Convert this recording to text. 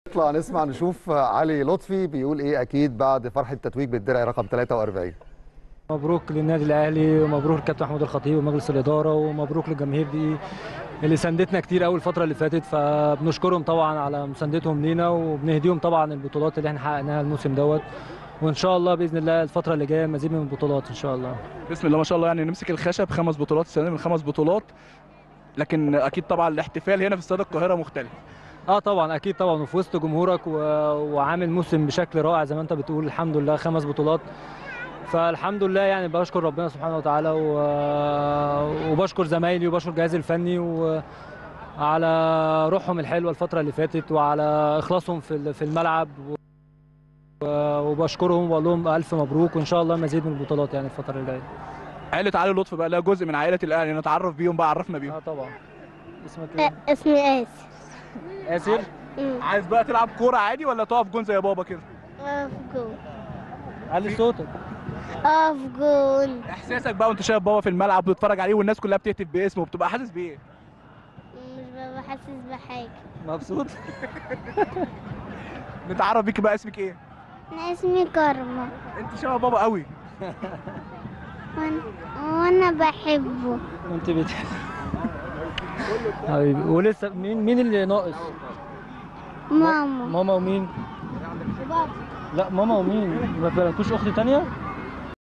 نطلع نسمع نشوف علي لطفي بيقول ايه اكيد بعد فرحه التتويج بالدرع رقم 43 مبروك للنادي الاهلي ومبروك للكابتن محمود الخطيب ومجلس الاداره ومبروك للجماهير دي اللي ساندتنا كتير قوي الفتره اللي فاتت فبنشكرهم طبعا على مساندتهم لينا وبنهديهم طبعا البطولات اللي احنا حققناها الموسم دوت وان شاء الله باذن الله الفتره اللي جايه مزيد من البطولات ان شاء الله بسم الله ما شاء الله يعني نمسك الخشب خمس بطولات السنه دي من خمس بطولات لكن اكيد طبعا الاحتفال هنا في استاد القاهره مختلف اه طبعا اكيد طبعا وفي وسط جمهورك و... وعامل موسم بشكل رائع زي ما انت بتقول الحمد لله خمس بطولات فالحمد لله يعني بشكر ربنا سبحانه وتعالى و... وبشكر زمايلي وبشكر الجهاز الفني وعلى روحهم الحلوه الفتره اللي فاتت وعلى اخلاصهم في في الملعب و... وبشكرهم وبقول لهم الف مبروك وان شاء الله مزيد من البطولات يعني الفتره اللي جايه عائله علي لطفي بقى لها جزء من عائله الاهلي نتعرف بيهم بقى عرفنا بيهم اه طبعا اسمك ايه اسمي آسر اسر عايز بقى تلعب كوره عادي ولا تقف جون زي بابا كده اقف جون علي صوتك اقف جون احساسك بقى وانت شايف بابا في الملعب وبتتفرج عليه والناس كلها بتهتف باسمه وبتبقى حاسس بايه مش ببقى حاسس بحاجة مبسوط نتعرف بيك بقى اسمك ايه أنا اسمي كارما انت شبه بابا قوي وأنا, وأنا بحبه انت بتحب حبيبي ولسه مين مين اللي ناقص ماما ماما ومين بابا لا ماما ومين ما بلكوش اخت تانية